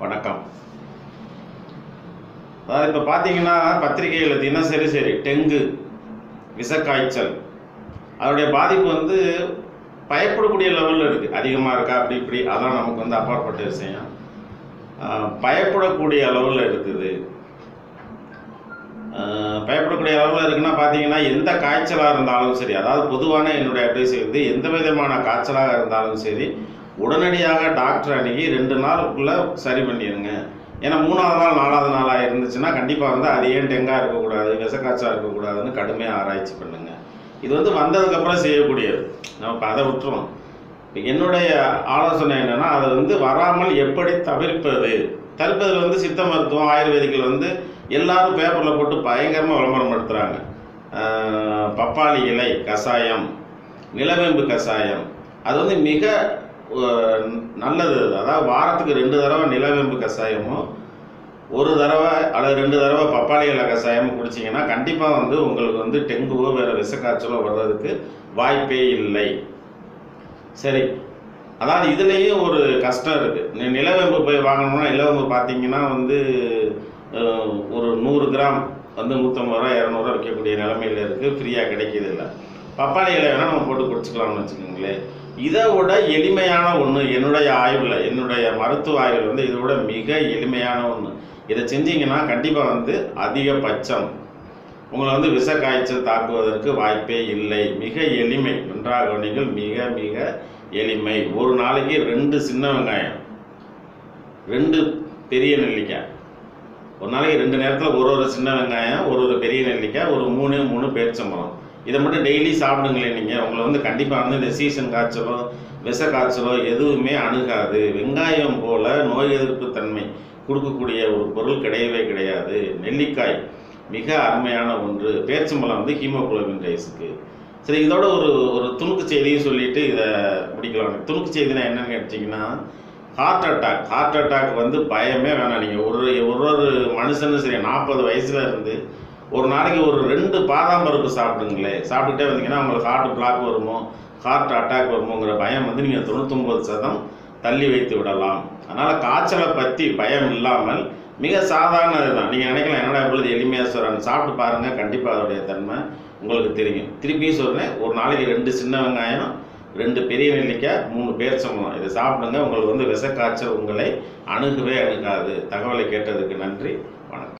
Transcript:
வணக்கம் அதாவது இப்போ பார்த்தீங்கன்னா பத்திரிகையில் தினசரி சரி டெங்கு விஷக்காய்ச்சல் அதோடைய பாதிப்பு வந்து பயப்படக்கூடிய லெவலில் இருக்குது அதிகமாக இருக்கா அப்படி இப்படி அதான் நமக்கு வந்து அப்பாற்பட்ட விஷயம் ஆஹ் பயப்படக்கூடிய அளவில் இருக்குது ஆஹ் பயப்படக்கூடிய அளவில் இருக்குன்னா பார்த்தீங்கன்னா எந்த காய்ச்சலாக இருந்தாலும் சரி அதாவது பொதுவான என்னுடைய அட்வைஸ் வந்து எந்த விதமான காய்ச்சலாக இருந்தாலும் சரி உடனடியாக டாக்டர் அணுகி ரெண்டு நாளுக்குள்ளே சரி பண்ணிடுங்க ஏன்னா மூணாவது நாள் நாலாவது நாளாக இருந்துச்சுன்னா கண்டிப்பாக வந்து அது ஏன் டெங்கா இருக்கக்கூடாது விஷக்காய்ச்சலாக இருக்கக்கூடாதுன்னு கடுமையாக ஆராய்ச்சி பண்ணுங்க இது வந்து வந்ததுக்கப்புறம் செய்யக்கூடியது நம்ம இப்போ அதை விட்டுருவோம் இப்ப என்னுடைய ஆலோசனை என்னன்னா அதை வந்து வராமல் எப்படி தவிர்ப்பது தவிர்ப்பதில் வந்து சித்த மருத்துவம் ஆயுர்வேதிக்கில் வந்து எல்லாரும் பேப்பரில் போட்டு பயங்கரமாக விளம்பரம் படுத்துகிறாங்க பப்பாளி இலை கஷாயம் நிலவேம்பு கஷாயம் அது வந்து மிக அஹ், நல்லது அது. அதாவது வாரத்துக்கு ரெண்டு தடவை நிலவேம்பு கஷாயமும் ஒரு தடவை அல்லது ரெண்டு தடவை பப்பாளி இலை கஷாயம் குடிச்சிங்கன்னா கண்டிப்பாக வந்து உங்களுக்கு வந்து டெங்குவோ வேறு விஷக்காய்ச்சலோ வர்றதுக்கு வாய்ப்பே இல்லை சரி அதாவது இதுலேயும் ஒரு கஷ்டம் இருக்குது நிலவேம்பு போய் வாங்கணும்னா நிலவேம்பு பார்த்தீங்கன்னா வந்து அஹ், ஒரு நூறு கிராம் வந்து நூற்றம்பது ரூபா இரநூறுவா விற்கக்கூடிய நிலமையில இருக்குது ஃப்ரீயாக கிடைக்கிது இல்லை பப்பாளி இலை வேணால் நம்ம போட்டு குடிச்சுக்கலாம்னு வச்சுக்கோங்களேன் இதை விட எளிமையான ஒன்று என்னுடைய ஆய்வில் என்னுடைய மருத்துவ ஆய்வில் வந்து இதை விட மிக எளிமையான ஒன்று இதை செஞ்சீங்கன்னா கண்டிப்பாக வந்து அதிகபட்சம் உங்களை வந்து விஷ காய்ச்சல் தாக்குவதற்கு வாய்ப்பே இல்லை மிக எளிமை நன்றாக கவனிங்கள் மிக மிக எளிமை ஒரு நாளைக்கு ரெண்டு சின்ன வெங்காயம் ரெண்டு பெரிய நெல்லிக்காய் ஒரு நாளைக்கு ரெண்டு நேரத்தில் ஒரு ஒரு சின்ன வெங்காயம் ஒரு ஒரு பெரிய நெல்லிக்காய் ஒரு மூணு மூணு பேரிச்சம்பழம் இதை மட்டும் டெய்லி சாப்பிடுங்களேன் நீங்கள் உங்களை வந்து கண்டிப்பாக வந்து இந்த சீசன் காய்ச்சலோ விஷ காய்ச்சலோ எதுவுமே அணுகாது வெங்காயம் போல நோய் எதிர்ப்பு தன்மை கொடுக்கக்கூடிய ஒரு பொருள் கிடையவே கிடையாது நெல்லிக்காய் மிக அருமையான ஒன்று பேரிச்சம்பழம் வந்து ஹீமோகுளோபின் ரைஸுக்கு சரி இதோட ஒரு ஒரு துணுக்கு செய்தியும் சொல்லிட்டு இதை முடிக்கலாம் துணுக்கு செய்தினா என்னன்னு கேட்டிங்கன்னா ஹார்ட் அட்டாக் ஹார்ட் அட்டாக் வந்து பயமே வேணாம் நீங்கள் ஒரு ஒரு ஒரு மனுஷனும் சரி நாற்பது வயசுல இருந்து ஒரு நாளைக்கு ஒரு ரெண்டு பாதாம் பருப்பு சாப்பிடுங்களேன் சாப்பிட்டுட்டே வந்தீங்கன்னா உங்களுக்கு ஹார்ட் பிளாக் வருமோ ஹார்ட் அட்டாக் வருமோங்கிற பயம் வந்து நீங்கள் தொண்ணூத்தொம்பது சதம் தள்ளி வைத்து விடலாம் அதனால் காய்ச்சலை பற்றி பயம் இல்லாமல் மிக சாதாரண இதுதான் நீங்கள் நினைக்கலாம் என்னடா இப்பொழுது எளிமையாக சொல்கிறாங்க சாப்பிட்டு பாருங்கள் கண்டிப்பாக அதோடைய தன்மை உங்களுக்கு தெரியும் திருப்பியும் சொல்கிறேன் ஒரு நாளைக்கு ரெண்டு சின்ன வெங்காயம் ரெண்டு பெரிய நெல்லிக்காய் மூணு பேரிச்சம்பழம் இதை சாப்பிடுங்க உங்களுக்கு வந்து விஷக்காய்ச்சல் உங்களை அணுகவே அணுகாது தகவலை கேட்டதுக்கு நன்றி வணக்கம்